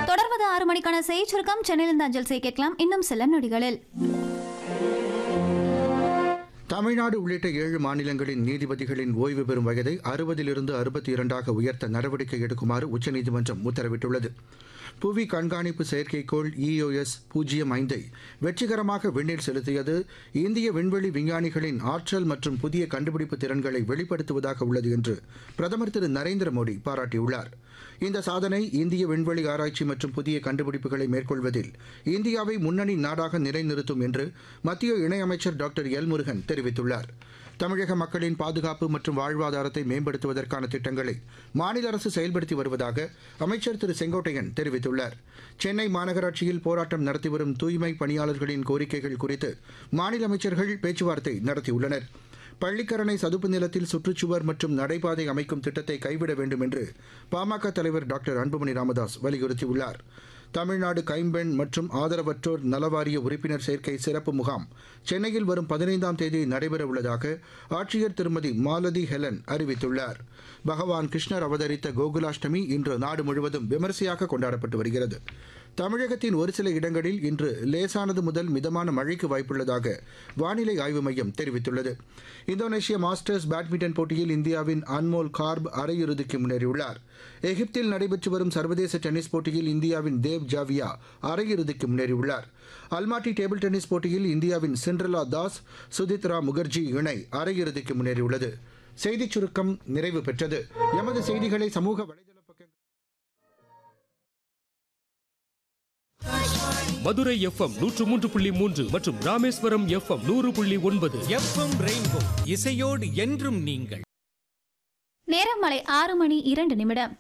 தொடர்வது ஆறு மணிக்கான செய்தி சுருக்கம் சென்னையிலிருந்து அஞ்சல் செய்ய கேட்கலாம் இன்னும் சில நொடிகளில் தமிழ்நாடு உள்ளிட்ட ஏழு மாநிலங்களின் நீதிபதிகளின் ஓய்வு பெறும் வயதை அறுபதிலிருந்து அறுபத்தி இரண்டாக உயர்த்த நடவடிக்கை எடுக்குமாறு உச்சநீதிமன்றம் உத்தரவிட்டுள்ளது புவி கண்காணிப்பு செயற்கைக்கோள் இஓஎஸ் பூஜ்ஜியம் ஐந்தை வெற்றிகரமாக விண்ணில் செலுத்தியது இந்திய விண்வெளி விஞ்ஞானிகளின் ஆற்றல் மற்றும் புதிய கண்டுபிடிப்பு திறன்களை வெளிப்படுத்துவதாக உள்ளது என்று பிரதமர் திரு நரேந்திர மோடி பாராட்டியுள்ளார் இந்த சாதனை இந்திய விண்வெளி ஆராய்ச்சி மற்றும் புதிய கண்டுபிடிப்புகளை மேற்கொள்வதில் இந்தியாவை முன்னணி நாடாக நிலைநிறுத்தும் என்று மத்திய இணையமைச்சர் டாக்டர் எல் முருகன் தெரிவித்துள்ளார் தமிழக மக்களின் பாதுகாப்பு மற்றும் வாழ்வாதாரத்தை மேம்படுத்துவதற்கான திட்டங்களை மாநில அரசு செயல்படுத்தி வருவதாக அமைச்சர் திரு செங்கோட்டையன் தெரிவித்துள்ளார் சென்னை மாநகராட்சியில் போராட்டம் நடத்தி வரும் தூய்மை பணியாளர்களின் கோரிக்கைகள் குறித்து மாநில அமைச்சர்கள் பேச்சுவார்த்தை நடத்தியுள்ளனர் பள்ளிக்கரணை சதுப்பு நிலத்தில் சுற்றுச்சுவர் மற்றும் நடைபாதை அமைக்கும் திட்டத்தை கைவிட வேண்டும் என்று பாமக தலைவர் டாக்டர் அன்புமணி ராமதாஸ் வலியுறுத்தியுள்ளார் தமிழ்நாடு கைம்பெண் மற்றும் ஆதரவற்றோர் நலவாரிய உறுப்பினர் சேர்க்கை சிறப்பு முகாம் சென்னையில் வரும் பதினைந்தாம் தேதி நடைபெற உள்ளதாக ஆட்சியர் திருமதி மாலதி ஹெலன் அறிவித்துள்ளார் பகவான் கிருஷ்ணர் அவதரித்த கோகுலாஷ்டமி இன்று நாடு முழுவதும் விமரிசையாக கொண்டாடப்பட்டு வருகிறது தமிழகத்தின் ஒரு சில இடங்களில் இன்று லேசானது முதல் மிதமான மழைக்கு வாய்ப்புள்ளதாக வானிலை ஆய்வு மையம் தெரிவித்துள்ளது இந்தோனேஷிய மாஸ்டர்ஸ் பேட்மிண்டன் போட்டியில் இந்தியாவின் அன்மோல் கார்ப் அரையிறுதிக்கு முன்னேறியுள்ளார் எகிப்தில் நடைபெற்று வரும் சர்வதேச டென்னிஸ் போட்டியில் இந்தியாவின் தேவ் ஜாவியா அரையிறுதிக்கு முன்னேறியுள்ளார் அல்மாட்டி டேபிள் டென்னிஸ் போட்டியில் இந்தியாவின் சிண்ட்ரலா தாஸ் சுதித்ரா முகர்ஜி இணை அரையிறுதிக்கு முன்னேறியுள்ளது செய்திச் சுருக்கம் நிறைவு பெற்றது எமது செய்திகளை சமூக வலைதள பக்கங்கள் மதுரை எஃப்எம் நூற்று மூன்று புள்ளி மூன்று மற்றும் ராமேஸ்வரம் எஃப்எம் நூறு புள்ளி ஒன்பது எஃப்எம் ரெயின்போ இசையோடு என்றும் நீங்கள் நேரம் மலை ஆறு மணி இரண்டு நிமிடம்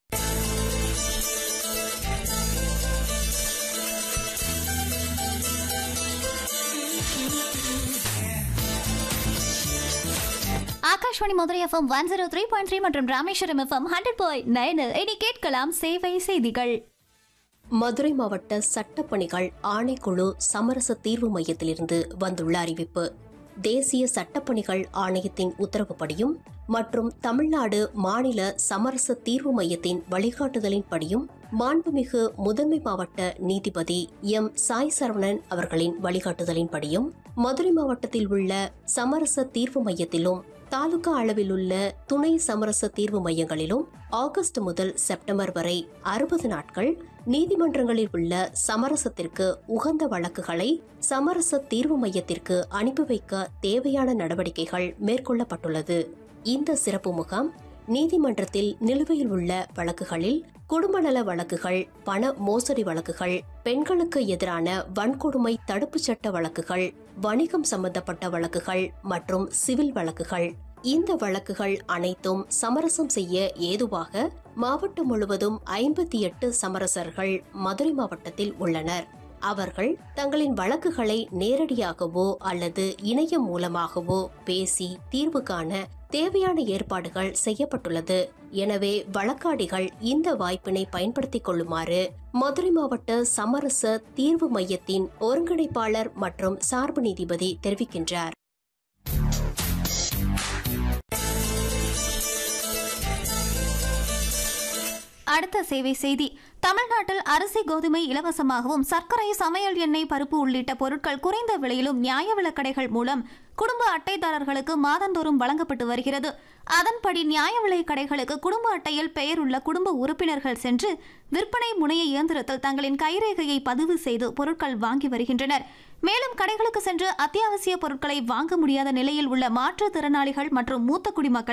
Akashvani Madurai FM one zero three point three மற்றும் ராமேஸ்வரம் எஃப்எம் ஹண்ட்ரட் பாயிண்ட் நைனில் இனி கேட்கலாம் சேவை செய்திகள் மதுரை மாவட்ட சட்டப்பணிகள் ஆணைக்குழு சமரச தீர்வு மையத்திலிருந்து வந்துள்ள அறிவிப்பு தேசிய சட்டப்பணிகள் ஆணையத்தின் உத்தரவுப்படியும் மற்றும் தமிழ்நாடு மாநில சமரச தீர்வு மையத்தின் வழிகாட்டுதலின்படியும் மாண்புமிகு முதன்மை மாவட்ட நீதிபதி எம் சாய் சரவணன் அவர்களின் வழிகாட்டுதலின்படியும் மதுரை மாவட்டத்தில் உள்ள சமரச தீர்வு மையத்திலும் தாலுகா அளவில் உள்ள துணை சமரச தீர்வு மையங்களிலும் ஆகஸ்ட் முதல் செப்டம்பர் வரை அறுபது நாட்கள் நீதிமன்றங்களில் உள்ள சமரசத்திற்கு உகந்த வழக்குகளை சமரச தீர்வு மையத்திற்கு அனுப்பி வைக்க தேவையான நடவடிக்கைகள் மேற்கொள்ளப்பட்டுள்ளது இந்த சிறப்பு முகாம் நீதிமன்றத்தில் நிலுவையில் உள்ள வழக்குகளில் குடும்ப நல வழக்குகள் பண மோசடி வழக்குகள் பெண்களுக்கு எதிரான வன்கொடுமை தடுப்புச் சட்ட வழக்குகள் வணிகம் சம்பந்தப்பட்ட வழக்குகள் மற்றும் சிவில் வழக்குகள் இந்த வழக்குகள் அனைத்தும் சமரசம் செய்ய ஏதுவாக மாவட்டம் முழுவதும் ஐம்பத்தி எட்டு சமரசர்கள் மதுரை மாவட்டத்தில் உள்ளனர் அவர்கள் தங்களின் வழக்குகளை நேரடியாகவோ அல்லது இணையம் மூலமாகவோ பேசி தீர்வு காண தேவையான ஏற்பாடுகள் செய்யப்பட்டுள்ளது எனவே வழக்காடிகள் இந்த வாய்ப்பினை பயன்படுத்திக் கொள்ளுமாறு மதுரை மாவட்ட சமரச தீர்வு மையத்தின் ஒருங்கிணைப்பாளர் மற்றும் சார்பு நீதிபதி தெரிவிக்கின்றார் அடுத்த சேவை செய்தி தமிழ்நாட்டில் அரிசி கோதுமை இலவசமாகவும் சர்க்கரை சமையல் எண்ணெய் பருப்பு உள்ளிட்ட பொருட்கள் குறைந்த விலையிலும் நியாய விலைக்கடைகள் மூலம் குடும்ப அட்டைதாரர்களுக்கு மாதந்தோறும் வழங்கப்பட்டு வருகிறது அதன்படி நியாய விலை கடைகளுக்கு குடும்ப அட்டையில் பெயர் உள்ள குடும்ப உறுப்பினர்கள் சென்று விற்பனை முனைய இயந்திரத்தில் தங்களின் கைரேகையை பதிவு செய்து பொருட்கள் வாங்கி வருகின்றனர் மேலும் கடைகளுக்கு சென்று அத்தியாவசிய பொருட்களை வாங்க முடியாத நிலையில் உள்ள மாற்றுத்திறனாளிகள் மற்றும் மூத்த குடிமக்கள்